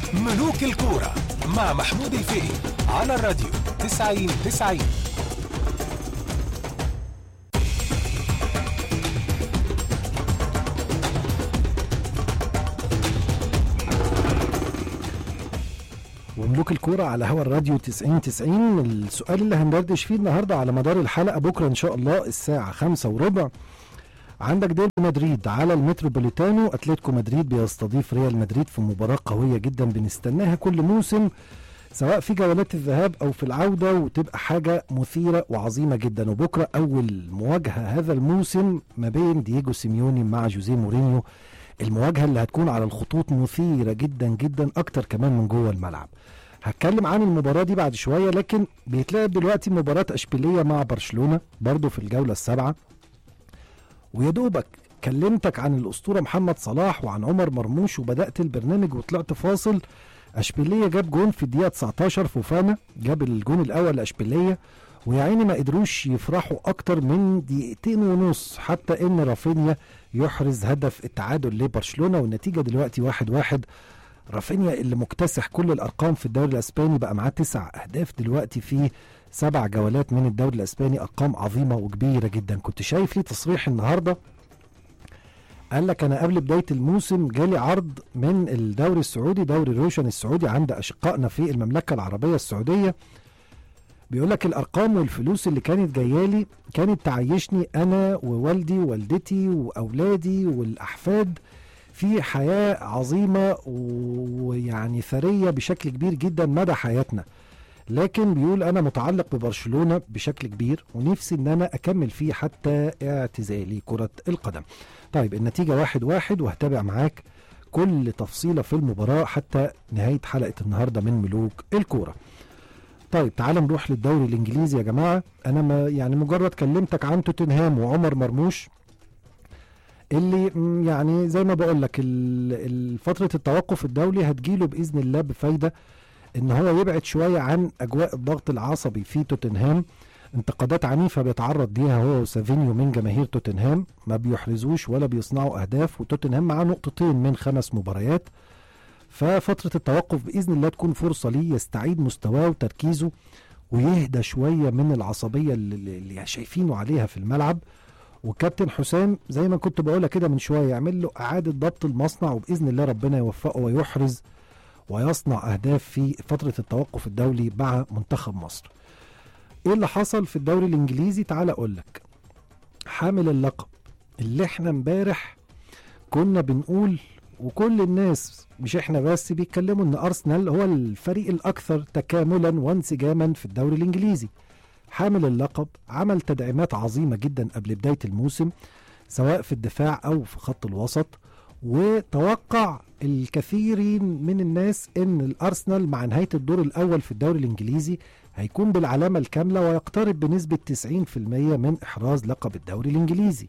ملوك الكورة مع محمود الفقي على الراديو 90 90 وملوك الكورة على هوا الراديو 90 90 السؤال اللي هندردش فيه النهاردة على مدار الحلقة بكرة إن شاء الله الساعة خمسة وربع عندك ديربي مدريد على المتروبوليتانو أتلتيكو مدريد بيستضيف ريال مدريد في مباراة قوية جدا بنستناها كل موسم سواء في جولات الذهاب أو في العودة وتبقى حاجة مثيرة وعظيمة جدا وبكرة أول مواجهة هذا الموسم ما بين دييجو سيميوني مع جوزيه مورينيو المواجهة اللي هتكون على الخطوط مثيرة جدا جدا أكتر كمان من جوه الملعب هتكلم عن المباراة دي بعد شوية لكن بيتلعب دلوقتي مباراة أشبيلية مع برشلونة برضو في الجولة السابعة ويا دوبك كلمتك عن الأسطورة محمد صلاح وعن عمر مرموش وبدأت البرنامج وطلعت فاصل أشبيلية جاب جون في الدقيقة 19 فوفانا جاب الجون الأول لأشبيلية ويا عيني ما قدروش يفرحوا أكتر من دقيقتين ونص حتى إن رافينيا يحرز هدف التعادل لبرشلونة والنتيجة دلوقتي واحد واحد رافينيا اللي مكتسح كل الارقام في الدوري الاسباني بقى معاه تسع اهداف دلوقتي في سبع جولات من الدوري الاسباني ارقام عظيمه وكبيره جدا كنت شايف ليه تصريح النهارده قال لك انا قبل بدايه الموسم جالي عرض من الدوري السعودي دوري روشن السعودي عند اشقائنا في المملكه العربيه السعوديه بيقول لك الارقام والفلوس اللي كانت جايه لي كانت تعيشني انا ووالدي ووالدتي واولادي والاحفاد في حياة عظيمة ويعني ثرية بشكل كبير جدا مدى حياتنا لكن بيقول أنا متعلق ببرشلونة بشكل كبير ونفسي إن أنا أكمل فيه حتى اعتزالي كرة القدم طيب النتيجة واحد واحد وهتابع معاك كل تفصيلة في المباراة حتى نهاية حلقة النهاردة من ملوك الكورة طيب تعال نروح للدوري الإنجليزي يا جماعة أنا ما يعني مجرد كلمتك عن توتنهام وعمر مرموش اللي يعني زي ما بقول لك فتره التوقف الدولي هتجيله باذن الله بفايده ان هو يبعد شويه عن اجواء الضغط العصبي في توتنهام انتقادات عنيفه بيتعرض ليها هو وسافينيو من جماهير توتنهام ما بيحرزوش ولا بيصنعوا اهداف وتوتنهام معاه نقطتين من خمس مباريات ففتره التوقف باذن الله تكون فرصه ليه يستعيد مستواه وتركيزه ويهدى شويه من العصبيه اللي, اللي شايفينه عليها في الملعب وكابتن حسام زي ما كنت بقولها كده من شويه يعمل له اعاده ضبط المصنع وباذن الله ربنا يوفقه ويحرز ويصنع اهداف في فتره التوقف الدولي مع منتخب مصر. ايه اللي حصل في الدوري الانجليزي؟ تعال اقول لك. حامل اللقب اللي احنا امبارح كنا بنقول وكل الناس مش احنا بس بيتكلموا ان ارسنال هو الفريق الاكثر تكاملا وانسجاما في الدوري الانجليزي. حامل اللقب عمل تدعيمات عظيمة جدا قبل بداية الموسم سواء في الدفاع أو في خط الوسط وتوقع الكثيرين من الناس ان الارسنال مع نهايه الدور الاول في الدوري الانجليزي هيكون بالعلامه الكامله ويقترب بنسبه 90% من احراز لقب الدوري الانجليزي.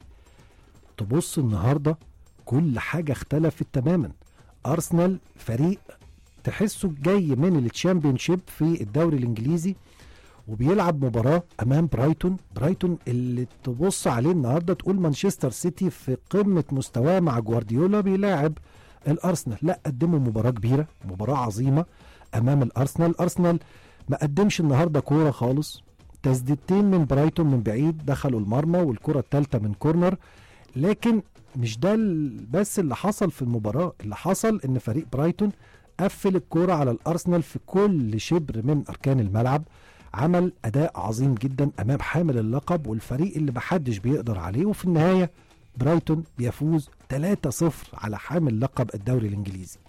تبص النهارده كل حاجه اختلفت تماما. ارسنال فريق تحسه جاي من التشامبيونشيب في الدوري الانجليزي وبيلعب مباراة أمام برايتون برايتون اللي تبص عليه النهاردة تقول مانشستر سيتي في قمة مستواه مع جوارديولا بيلاعب الأرسنال لا قدموا مباراة كبيرة مباراة عظيمة أمام الأرسنال الأرسنال ما قدمش النهاردة كورة خالص تسديدتين من برايتون من بعيد دخلوا المرمى والكرة الثالثة من كورنر لكن مش ده بس اللي حصل في المباراة اللي حصل ان فريق برايتون قفل الكرة على الأرسنال في كل شبر من أركان الملعب عمل اداء عظيم جدا امام حامل اللقب والفريق اللي محدش بيقدر عليه وفي النهايه برايتون بيفوز 3-0 على حامل لقب الدوري الانجليزي.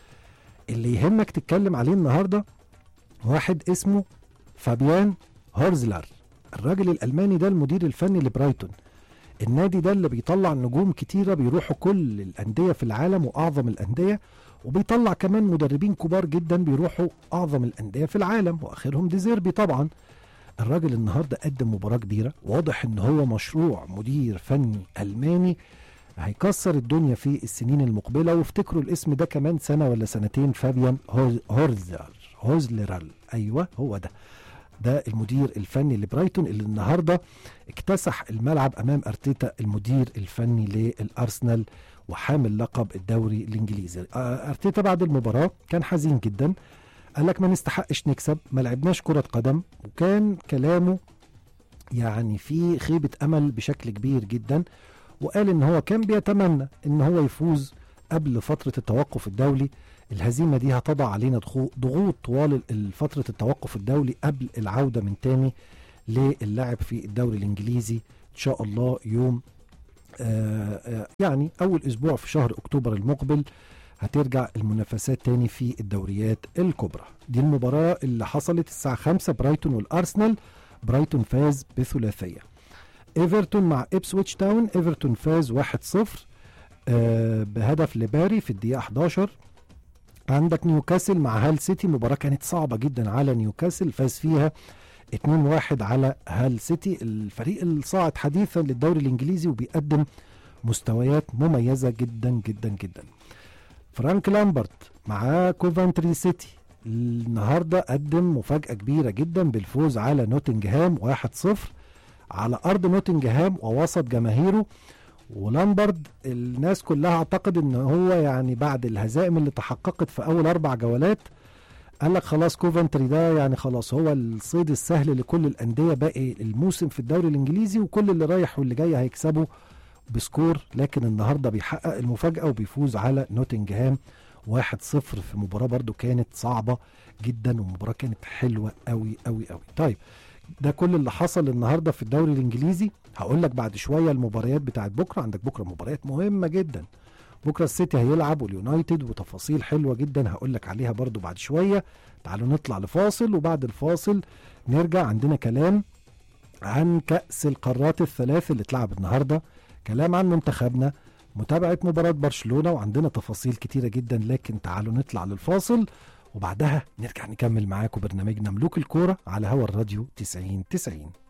اللي يهمك تتكلم عليه النهارده واحد اسمه فابيان هورزلر الراجل الالماني ده المدير الفني لبرايتون النادي ده اللي بيطلع نجوم كتيره بيروحوا كل الانديه في العالم واعظم الانديه وبيطلع كمان مدربين كبار جدا بيروحوا اعظم الانديه في العالم واخرهم ديزيربي طبعا الراجل النهارده قدم مباراه كبيره واضح ان هو مشروع مدير فني الماني هيكسر الدنيا في السنين المقبله وافتكروا الاسم ده كمان سنه ولا سنتين فابيان هورزلر هوزلر ايوه هو ده ده المدير الفني لبرايتون اللي النهارده اكتسح الملعب امام ارتيتا المدير الفني للارسنال وحامل لقب الدوري الانجليزي آه، ارتيتا بعد المباراه كان حزين جدا قال لك ما نستحقش نكسب ما لعبناش كره قدم وكان كلامه يعني في خيبه امل بشكل كبير جدا وقال ان هو كان بيتمنى ان هو يفوز قبل فتره التوقف الدولي الهزيمه دي هتضع علينا ضغو- ضغوط طوال ال- فتره التوقف الدولي قبل العوده من تاني للعب في الدوري الانجليزي ان شاء الله يوم آه آه يعني اول اسبوع في شهر اكتوبر المقبل هترجع المنافسات تاني في الدوريات الكبرى دي المباراة اللي حصلت الساعة 5 برايتون والأرسنال برايتون فاز بثلاثية ايفرتون مع ابسويتش تاون ايفرتون فاز 1-0 آه بهدف لباري في الدقيقة 11 عندك نيوكاسل مع هال سيتي مباراة كانت صعبة جدا على نيوكاسل فاز فيها 2-1 على هال سيتي الفريق اللي صاعد حديثا للدوري الانجليزي وبيقدم مستويات مميزة جدا جدا جدا فرانك لامبرت مع كوفنتري سيتي النهارده قدم مفاجأة كبيرة جدا بالفوز على نوتنجهام 1-0 على أرض نوتنجهام ووسط جماهيره ولامبرد الناس كلها اعتقد ان هو يعني بعد الهزائم اللي تحققت في اول اربع جولات قال لك خلاص كوفنتري ده يعني خلاص هو الصيد السهل لكل الانديه باقي الموسم في الدوري الانجليزي وكل اللي رايح واللي جاي هيكسبوا بسكور لكن النهارده بيحقق المفاجاه وبيفوز على نوتنجهام 1-0 في مباراه برضو كانت صعبه جدا ومباراه كانت حلوه قوي قوي قوي طيب ده كل اللي حصل النهارده في الدوري الانجليزي هقول لك بعد شويه المباريات بتاعت بكره عندك بكره مباريات مهمه جدا بكره السيتي هيلعب واليونايتد وتفاصيل حلوه جدا هقول لك عليها برضو بعد شويه تعالوا نطلع لفاصل وبعد الفاصل نرجع عندنا كلام عن كأس القارات الثلاث اللي اتلعب النهارده كلام عن منتخبنا متابعة مباراة برشلونة وعندنا تفاصيل كتيرة جدا لكن تعالوا نطلع للفاصل وبعدها نرجع نكمل معاكم برنامجنا ملوك الكورة على هوا الراديو 90 90